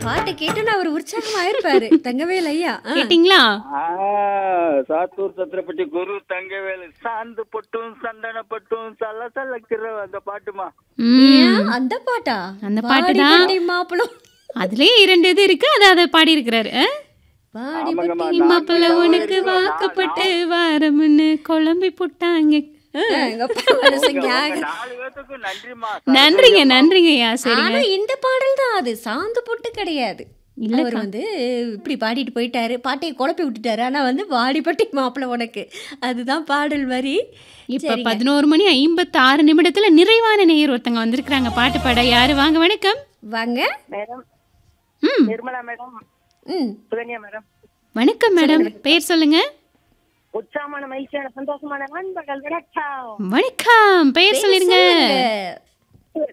பாட்டை கேட்டோன்னு அவர் உற்சாகமா இருப்பாரு தங்கவேல் ஐயா ஆ. கேட்டிங்களா ஆ, சாத்தூர் சத்திரப்பட்டி குரு தங்கவேலு சாந்து பொட்டும் சந்தன பொட்டும் சல்ல சல்லக்கிற அந்த பாட்டுமா ம். ஏன், அந்த பாட்டா அந்த பாட்டுதான். வாடிப்பட்டி மாப்பிளம் அதுலயே இரண்டு இது இருக்கு அதை அதை பாடி இருக்கிறாரு ஆமாங்கம்மா வாடிப்பட்டி மாப்பிள்ள நான் உனக்கு நான் வாக்கப்பட்டு வாரம்னு குழம்பி போட்டாங்க ஆ, எங்க அப்பா மனசு ஞாபகம். நாலு பேத்துக்கும் நன்றிமா நன்றிங்க நன்றிங்க ஐயா சரிங்க ஆனா இந்த பாடல் தான் அது சாந்து பொட்டு கிடையாது அவர் வந்து இப்படி பாடிட்டு போயிட்டாரு பாட்டையை குழப்பி விட்டுட்டாரு ஆனா வந்து வாடிப்பட்டி மாப்பிள உனக்கு அதுதான் பாடல் வரி இப்ப பதினோரு மணி ஐம்பத்தி ஆறு நிமிடத்துல நிறைவான நேயர் ஒருத்தங்க வந்திருக்கிறாங்க பாட்டு பாட யாரு வாங்க வணக்கம் வாங்க மேடம் ம் நிர்மலா மேடம் ம் சுகன்யா மேடம் வணக்கம் மேடம் பேர் சொல்லுங்க உற்சாகமான மகிழ்ச்சியான சந்தோஷமான நண்பர்கள் வணக்கம் வணக்கம் பெயர் சொல்லிருங்க சொல்லுங்க.